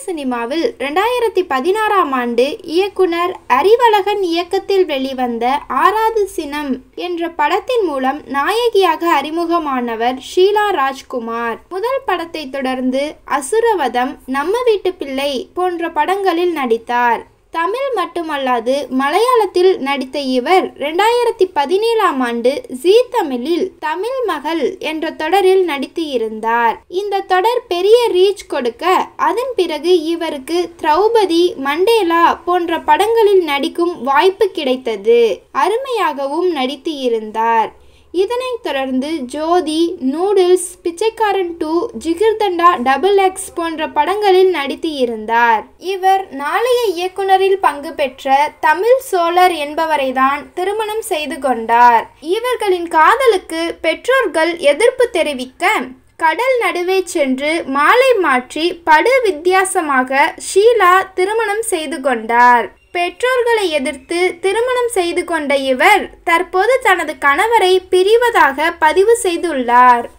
சினிமாவில் ரெண்டாயிரத்தி பதினாறாம் ஆண்டு இயக்குனர் அறிவழகன் இயக்கத்தில் வெளிவந்த ஆறாவது சினம் என்ற படத்தின் மூலம் நாயகியாக அறிமுகமானவர் ஷீலா ராஜ்குமார் முதல் படத்தை தொடர்ந்து அசுரவதம் நம்ம வீட்டு பிள்ளை போன்ற படங்களில் நடித்தார் தமிழ் மட்டுமல்லாது மலையாளத்தில் நடித்த இவர் ரெண்டாயிரத்தி பதினேழாம் ஆண்டு ஜீ தமிழில் தமிழ் மகள் என்ற தொடரில் நடித்து இருந்தார் இந்த தொடர் பெரிய ரீச் கொடுக்க அதன் பிறகு இவருக்கு திரௌபதி மண்டேலா போன்ற படங்களில் நடிக்கும் வாய்ப்பு கிடைத்தது அருமையாகவும் நடித்து இருந்தார் இதனைத் தொடர்ந்து Jothi noodles Pichaikkaran two Jigarthanda double X போன்ற படங்களில் நடித்து இருந்தார் இவர் நாளைய இயக்குனரில் பங்கு பெற்ற தமிழ் சோழர் என்பவரை தான் திருமணம் செய்து கொண்டார் இவர்களின் காதலுக்கு பெற்றோர்கள் எதிர்ப்பு தெரிவிக்க கடல் நடுவே சென்று மாலை மாற்றி படு வித்தியாசமாக ஷீலா திருமணம் செய்து கொண்டார் பெற்றோர்களை எதிர்த்து திருமணம் செய்து கொண்ட இவர் தற்போது தனது கணவரை பிரிவதாக பதிவு செய்துள்ளார்